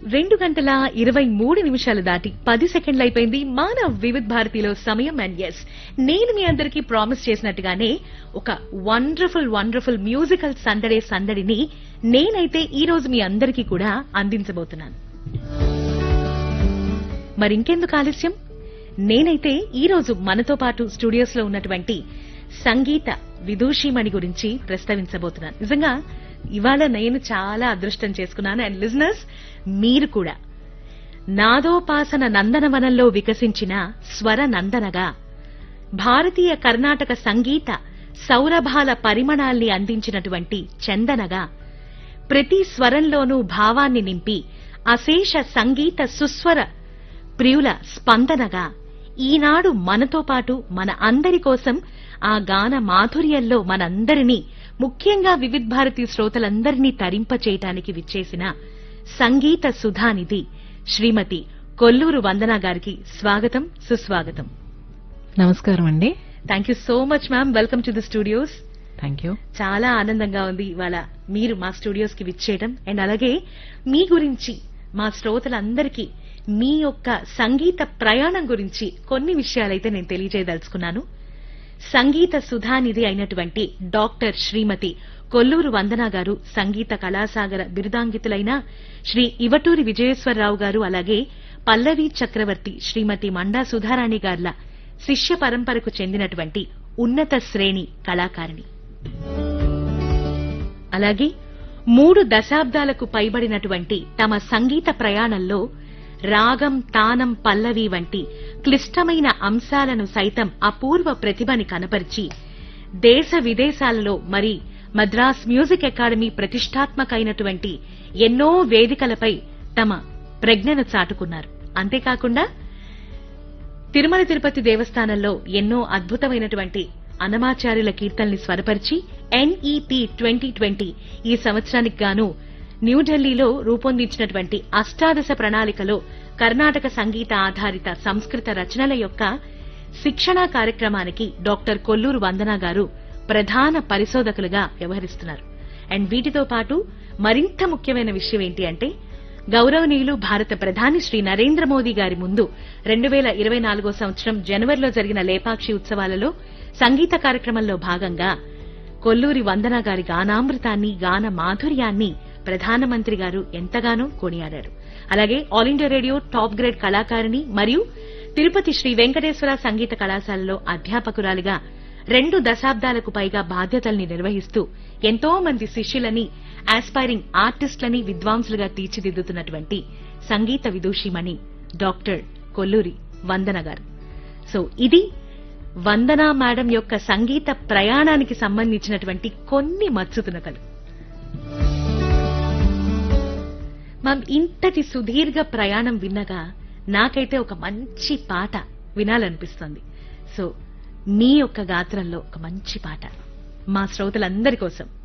రెండు గంటల ఇరవై మూడు నిమిషాలు దాటి పది సెకండ్లు అయిపోయింది మన వివిధ్ భారతిలో సమయం అండ్ ఎస్ నేను మీ అందరికీ ప్రామిస్ చేసినట్టుగానే ఒక వండర్ఫుల్ వండర్ఫుల్ మ్యూజికల్ సందడే సందడిని నేనైతే ఈ రోజు మీ అందరికీ కూడా అందించబోతున్నాను మరి ఇంకెందుకు ఆలస్యం నేనైతే ఈ రోజు మనతో పాటు స్టూడియోస్ లో ఉన్నటువంటి సంగీత విదూషిమణి గురించి ప్రస్తావించబోతున్నాను నిజంగా ఇవాళ నేను చాలా అదృష్టం చేసుకున్నాను అండ్ లిజనర్స్ మీరు కూడా నాదోపాసన నందనవనంలో వికసించిన స్వర నందనగా భారతీయ కర్ణాటక సంగీత సౌరభాల పరిమళాల్ని అందించినటువంటి చందనగా ప్రతి స్వరంలోనూ భావాన్ని నింపి అశేష సంగీత సుస్వర ప్రియుల స్పందనగా ఈనాడు మనతో పాటు మన అందరి కోసం ఆ గాన మాధుర్యంలో మనందరినీ ముఖ్యంగా వివిధ్ భారతి శ్రోతలందరినీ తరింపచేయటానికి విచ్చేసిన సంగీత సుధానిధి శ్రీమతి కొల్లూరు వందన గారికి స్వాగతం సుస్వాగతం నమస్కారం అండి thank you so much ma'am welcome to the studios thank you చాలా ఆనందంగా ఉంది ఇవాళ మీరు మా స్టూడియోస్ కి విచ్చేయడం అండ్ అలాగే మీ గురించి మా శ్రోతలందరికీ మీ యొక్క సంగీత ప్రయాణం గురించి కొన్ని విషయాలైతే నేను తెలియజేయదలుచుకున్నాను సంగీత సుధానిధి అయినటువంటి డాక్టర్ శ్రీమతి కొల్లూరు వందన గారు సంగీత కళాసాగర బిరుదాంగితులైన శ్రీ ఇవటూరి విజయేశ్వరరావు గారు అలాగే పల్లవి చక్రవర్తి శ్రీమతి మండా సుధారాణి గార్ల శిష్య పరంపరకు చెందినటువంటి ఉన్నత శ్రేణి కళాకారిణి అలాగే మూడు దశాబ్దాలకు పైబడినటువంటి తమ సంగీత ప్రయాణంలో రాగం తానం పల్లవి వంటి క్లిష్టమైన అంశాలను సైతం అపూర్వ ప్రతిభని కనపరిచి దేశ విదేశాలలో మరి మద్రాస్ మ్యూజిక్ అకాడమీ ప్రతిష్టాత్మకైనటువంటి ఎన్నో వేదికలపై తమ ప్రజ్ఞను చాటుకున్నారు అంతేకాకుండా తిరుమల తిరుపతి దేవస్థానంలో ఎన్నో అద్భుతమైనటువంటి అనమాచార్యుల కీర్తనల్ని స్వరపరిచి ఎన్ఈపి ట్వంటీ ట్వంటీ ఈ సంవత్సరానికి గాను న్యూఢిల్లీలో రూపొందించినటువంటి అష్టాదశ ప్రణాళికలో కర్ణాటక సంగీత ఆధారిత సంస్కృత రచనల యొక్క శిక్షణా కార్యక్రమానికి డాక్టర్ కొల్లూరు వందన గారు ప్రధాన పరిశోధకులుగా వ్యవహరిస్తున్నారు అండ్ వీటితో పాటు మరింత ముఖ్యమైన విషయం ఏంటి అంటే గౌరవనీయులు భారత ప్రధాని శ్రీ నరేంద్ర మోదీ గారి ముందు రెండు వేల ఇరవై నాలుగో సంవత్సరం జనవరిలో జరిగిన లేపాక్షి ఉత్సవాలలో సంగీత కార్యక్రమంలో భాగంగా కొల్లూరి వందన గారి గానామృతాన్ని గాన మాధుర్యాన్ని ప్రధానమంత్రి గారు ఎంతగానో కొనియాడారు అలాగే All India Radio top grade కళాకారిణి మరియు తిరుపతి శ్రీ వెంకటేశ్వర సంగీత కళాశాలలో అధ్యాపకురాలిగా రెండు దశాబ్దాలకు పైగా బాధ్యతల్ని నిర్వహిస్తూ ఎంతో మంది శిష్యులని ఆస్పైరింగ్ ఆర్టిస్టులని విద్వాంసులుగా తీర్చిదిద్దుతున్నటువంటి సంగీత విదూషిమణి డాక్టర్ కొల్లూరి వందన గారు సో ఇది వందన మేడం యొక్క సంగీత ప్రయాణానికి సంబంధించినటువంటి కొన్ని మచ్చుతునకలు మ్యామ్ ఇంతటి సుదీర్ఘ ప్రయాణం విన్నగా నాకైతే ఒక మంచి పాట వినాలనిపిస్తుంది సో మీ యొక్క గాత్రంలో ఒక మంచి పాట మా శ్రోతలందరి కోసం